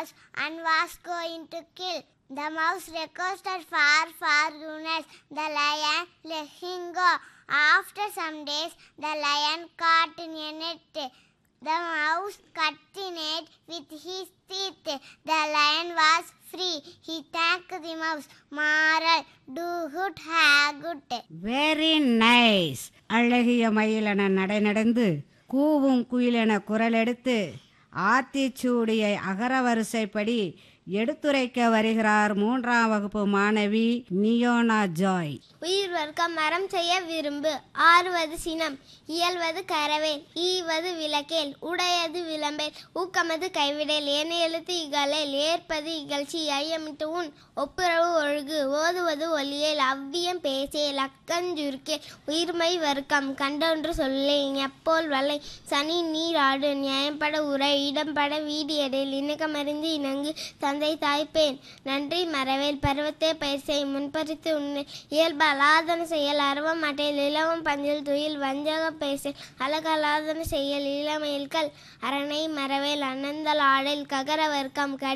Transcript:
mouse and was going to kill. The mouse requested far, far goodness. The lion let him go. After some days, the lion caught in a net. The mouse cut the net with his teeth. The lion was free. He thanked the mouse. Moral, do good, have good. Very nice அழகிய மயிலென நடை நடந்து கூவும் குயிலென குரல் எடுத்து ஆத்திச்சூடியை அகரவரிசைப்படி எடுத்துரைக்க வருகிறார் மூன்றாம் வகுப்பு மாணவி நியோனா ஜாய் உயிர் வர்க்கம் மரம் செய்ய விரும்பு ஆறுவது சினம் இயல்வது கரவேல் ஈவது விளக்கேல் உடையது விளம்பேல் ஊக்கமது கைவிடேல் ஏன எழுத்து இகழேல் ஏற்பது இகழ்ச்சி ஐயமிட்டு உன் ஒப்புரவு ஒழுகு ஓதுவது ஒலியேல் அவ்வியம் பேசேல் அக்கஞ்சுருக்கேல் உயிர்மை வர்க்கம் கண்டொன்று சொல்லேன் எப்போல் வலை சனி நீராடு நியாயப்பட உரை இடம்பட வீடு எடையில் இணக்கமறிந்து இணங்கு தந்தை தாய்ப்பேன் நன்றி மறவேல் பருவத்தே பயிர் செய் முன்பறித்து உன்னை இயல்பு அலாதன செயல் அருவ மாட்டேல் இளவம் பஞ்சில் துயில் வஞ்சக பேச அழகலாதன செயல் இளமயில்கள் அரணை மறவேல் அனந்தல் ஆடல் ககர வர்க்கம்